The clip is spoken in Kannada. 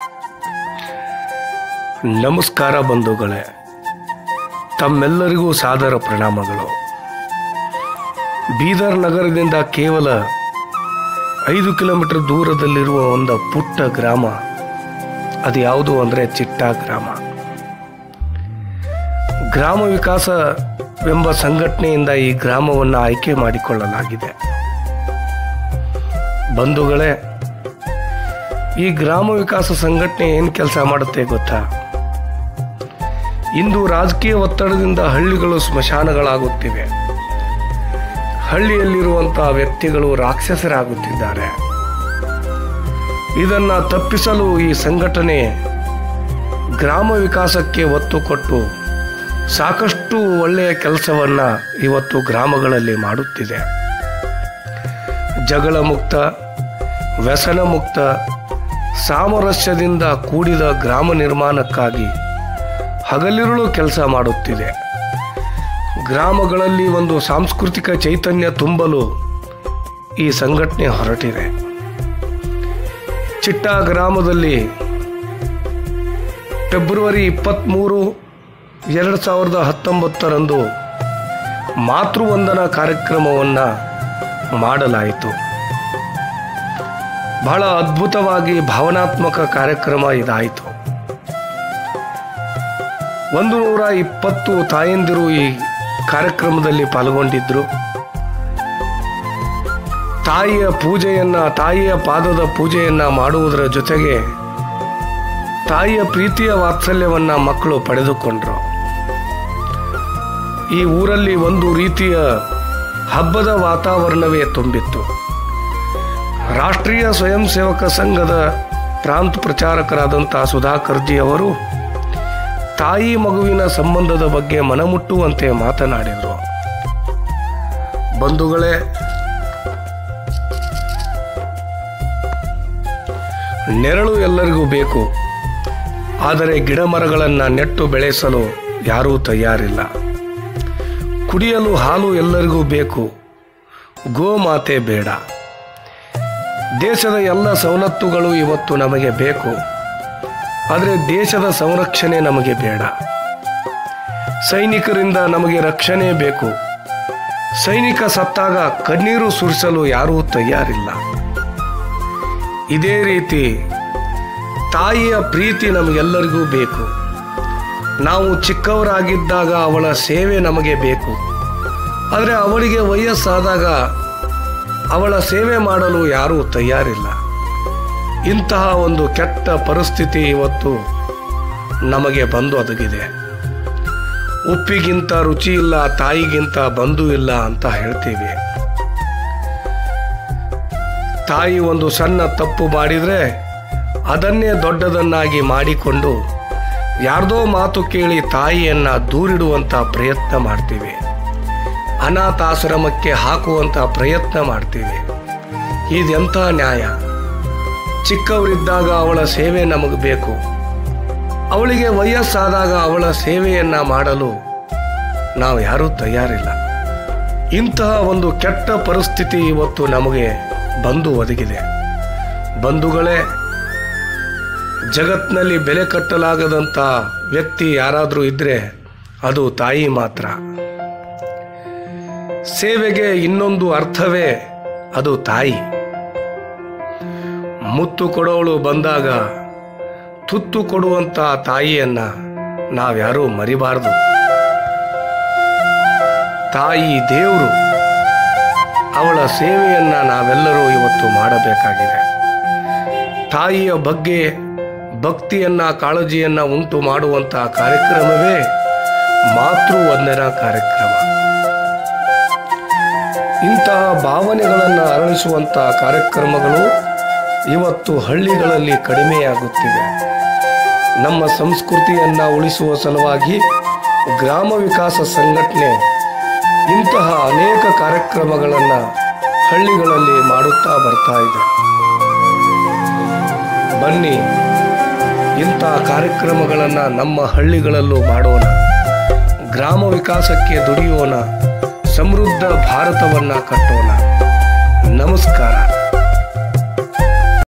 ನಮಸ್ಕಾರ ಬಂಧುಗಳೇ ತಮ್ಮೆಲ್ಲರಿಗೂ ಸಾದರ ಪ್ರಣಾಮಗಳು ಬೀದರ್ ನಗರದಿಂದ ಕೇವಲ ಐದು ಕಿಲೋಮೀಟರ್ ದೂರದಲ್ಲಿರುವ ಒಂದು ಪುಟ್ಟ ಗ್ರಾಮ ಅದು ಯಾವುದು ಅಂದರೆ ಚಿಟ್ಟ ಗ್ರಾಮ ಗ್ರಾಮ ವಿಕಾಸವೆಂಬ ಸಂಘಟನೆಯಿಂದ ಈ ಗ್ರಾಮವನ್ನು ಆಯ್ಕೆ ಮಾಡಿಕೊಳ್ಳಲಾಗಿದೆ ಬಂಧುಗಳೇ ಈ ಗ್ರಾಮ ವಿಕಾಸ ಸಂಘಟನೆ ಏನು ಕೆಲಸ ಮಾಡುತ್ತೆ ಗೊತ್ತಾ ಇಂದು ರಾಜಕೀಯ ಒತ್ತಡದಿಂದ ಹಳ್ಳಿಗಳು ಸ್ಮಶಾನಗಳಾಗುತ್ತಿವೆ ಹಳ್ಳಿಯಲ್ಲಿರುವಂತಹ ವ್ಯಕ್ತಿಗಳು ರಾಕ್ಷಸರಾಗುತ್ತಿದ್ದಾರೆ ಇದನ್ನ ತಪ್ಪಿಸಲು ಈ ಸಂಘಟನೆ ಗ್ರಾಮ ವಿಕಾಸಕ್ಕೆ ಒತ್ತು ಕೊಟ್ಟು ಸಾಕಷ್ಟು ಒಳ್ಳೆಯ ಕೆಲಸವನ್ನ ಇವತ್ತು ಗ್ರಾಮಗಳಲ್ಲಿ ಮಾಡುತ್ತಿದೆ ಜಗಳ ಮುಕ್ತ ವ್ಯಸನ ಮುಕ್ತ ಸಾಮರಸ್ಯದಿಂದ ಕೂಡಿದ ಗ್ರಾಮ ನಿರ್ಮಾಣಕ್ಕಾಗಿ ಹಗಲಿರುಳು ಕೆಲಸ ಮಾಡುತ್ತಿದೆ ಗ್ರಾಮಗಳಲ್ಲಿ ಒಂದು ಸಾಂಸ್ಕೃತಿಕ ಚೈತನ್ಯ ತುಂಬಲು ಈ ಸಂಘಟನೆ ಹೊರಟಿದೆ ಚಿಟ್ಟ ಗ್ರಾಮದಲ್ಲಿ ಫೆಬ್ರವರಿ ಇಪ್ಪತ್ತ್ಮೂರು ಎರಡು ಸಾವಿರದ ಹತ್ತೊಂಬತ್ತರಂದು ಮಾತೃವಂದನಾ ಕಾರ್ಯಕ್ರಮವನ್ನು ಮಾಡಲಾಯಿತು ಬಹಳ ಅದ್ಭುತವಾಗಿ ಭಾವನಾತ್ಮಕ ಕಾರ್ಯಕ್ರಮ ಇದಾಯಿತು ಒಂದು ನೂರ ಇಪ್ಪತ್ತು ತಾಯಂದಿರು ಈ ಕಾರ್ಯಕ್ರಮದಲ್ಲಿ ಪಾಲ್ಗೊಂಡಿದ್ರು ತಾಯಿಯ ಪೂಜೆಯನ್ನ ತಾಯಿಯ ಪಾದದ ಪೂಜೆಯನ್ನ ಮಾಡುವುದರ ಜೊತೆಗೆ ತಾಯಿಯ ಪ್ರೀತಿಯ ವಾತ್ಸಲ್ಯವನ್ನ ಮಕ್ಕಳು ಪಡೆದುಕೊಂಡ್ರು ಈ ಊರಲ್ಲಿ ಒಂದು ರೀತಿಯ ಹಬ್ಬದ ವಾತಾವರಣವೇ ತುಂಬಿತ್ತು ರಾಷ್ಟ್ರೀಯ ಸ್ವಯಂ ಸೇವಕ ಸಂಘದ ಪ್ರಾಂತ ಪ್ರಚಾರಕರಾದಂತಹ ಸುಧಾಕರ್ಜಿ ಅವರು ತಾಯಿ ಮಗುವಿನ ಸಂಬಂಧದ ಬಗ್ಗೆ ಮನಮುಟ್ಟುವಂತೆ ಮಾತನಾಡಿದರು ಬಂಧುಗಳೇ ನೆರಳು ಎಲ್ಲರಿಗೂ ಬೇಕು ಆದರೆ ಗಿಡ ಮರಗಳನ್ನು ನೆಟ್ಟು ಬೆಳೆಸಲು ಯಾರೂ ತಯಾರಿಲ್ಲ ಕುಡಿಯಲು ಹಾಲು ಎಲ್ಲರಿಗೂ ಬೇಕು ಗೋಮಾತೆ ಬೇಡ ದೇಶದ ಎಲ್ಲ ಸವಲತ್ತುಗಳು ಇವತ್ತು ನಮಗೆ ಬೇಕು ಆದರೆ ದೇಶದ ಸಂರಕ್ಷಣೆ ನಮಗೆ ಬೇಡ ಸೈನಿಕರಿಂದ ನಮಗೆ ರಕ್ಷಣೆ ಬೇಕು ಸೈನಿಕ ಸತ್ತಾಗ ಕಣ್ಣೀರು ಸುರಿಸಲು ಯಾರೂ ತಯಾರಿಲ್ಲ ಇದೇ ರೀತಿ ತಾಯಿಯ ಪ್ರೀತಿ ನಮಗೆಲ್ಲರಿಗೂ ಬೇಕು ನಾವು ಚಿಕ್ಕವರಾಗಿದ್ದಾಗ ಅವಳ ಸೇವೆ ನಮಗೆ ಬೇಕು ಆದರೆ ಅವಳಿಗೆ ವಯಸ್ಸಾದಾಗ ಅವಳ ಸೇವೆ ಮಾಡಲು ಯಾರೂ ತಯಾರಿಲ್ಲ ಇಂತಹ ಒಂದು ಕೆಟ್ಟ ಪರಿಸ್ಥಿತಿ ಇವತ್ತು ನಮಗೆ ಬಂದು ಒದಗಿದೆ ಉಪ್ಪಿಗಿಂತ ರುಚಿ ಇಲ್ಲ ತಾಯಿಗಿಂತ ಬಂಧು ಇಲ್ಲ ಅಂತ ಹೇಳ್ತೀವಿ ತಾಯಿ ಒಂದು ಸಣ್ಣ ತಪ್ಪು ಮಾಡಿದರೆ ಅದನ್ನೇ ದೊಡ್ಡದನ್ನಾಗಿ ಮಾಡಿಕೊಂಡು ಯಾರ್ದೋ ಮಾತು ಕೇಳಿ ತಾಯಿಯನ್ನ ದೂರಿಡುವಂಥ ಪ್ರಯತ್ನ ಮಾಡ್ತೀವಿ ಅನಾಥಾಶ್ರಮಕ್ಕೆ ಹಾಕುವಂಥ ಪ್ರಯತ್ನ ಮಾಡ್ತೀವಿ ಇದೆಂಥ ನ್ಯಾಯ ಚಿಕ್ಕವರಿದ್ದಾಗ ಅವಳ ಸೇವೆ ನಮಗೆ ಬೇಕು ಅವಳಿಗೆ ವಯಸ್ಸಾದಾಗ ಅವಳ ಸೇವೆಯನ್ನ ಮಾಡಲು ನಾವು ಯಾರೂ ತಯಾರಿಲ್ಲ ಇಂತಹ ಒಂದು ಕೆಟ್ಟ ಪರಿಸ್ಥಿತಿ ಇವತ್ತು ನಮಗೆ ಬಂದು ಒದಗಿದೆ ಬಂಧುಗಳೇ ಜಗತ್ನಲ್ಲಿ ಬೆಲೆ ಕಟ್ಟಲಾಗದಂಥ ವ್ಯಕ್ತಿ ಯಾರಾದರೂ ಇದ್ರೆ ಅದು ತಾಯಿ ಮಾತ್ರ ಸೇವೆಗೆ ಇನ್ನೊಂದು ಅರ್ಥವೇ ಅದು ತಾಯಿ ಮುತ್ತು ಕೊಡೋಳು ಬಂದಾಗ ತುತ್ತು ಕೊಡುವಂತ ತಾಯಿಯನ್ನ ನಾವ್ಯಾರೂ ಮರಿಬಾರದು ತಾಯಿ ದೇವರು ಅವಳ ಸೇವೆಯನ್ನ ನಾವೆಲ್ಲರೂ ಇವತ್ತು ಮಾಡಬೇಕಾಗಿದೆ ತಾಯಿಯ ಬಗ್ಗೆ ಭಕ್ತಿಯನ್ನ ಕಾಳಜಿಯನ್ನ ಉಂಟು ಮಾಡುವಂತಹ ಕಾರ್ಯಕ್ರಮವೇ ಮಾತೃ ವಂದನಾ ಕಾರ್ಯಕ್ರಮ ಇಂತಹ ಭಾವನೆಗಳನ್ನು ಅರಳಿಸುವಂತಹ ಕಾರ್ಯಕ್ರಮಗಳು ಇವತ್ತು ಹಳ್ಳಿಗಳಲ್ಲಿ ಕಡಿಮೆಯಾಗುತ್ತಿವೆ ನಮ್ಮ ಸಂಸ್ಕೃತಿಯನ್ನ ಉಳಿಸುವ ಸಲುವಾಗಿ ಗ್ರಾಮ ವಿಕಾಸ ಸಂಘಟನೆ ಇಂತಹ ಅನೇಕ ಕಾರ್ಯಕ್ರಮಗಳನ್ನು ಹಳ್ಳಿಗಳಲ್ಲಿ ಮಾಡುತ್ತಾ ಬರ್ತಾ ಇದೆ ಬನ್ನಿ ಇಂತಹ ಕಾರ್ಯಕ್ರಮಗಳನ್ನು ನಮ್ಮ ಹಳ್ಳಿಗಳಲ್ಲೂ ಮಾಡೋಣ ಗ್ರಾಮ ವಿಕಾಸಕ್ಕೆ ದುಡಿಯೋಣ ಸಮೃದ್ಧ ಭಾರತವನ್ನ ಕಟ್ಟೋಣ ನಮಸ್ಕಾರ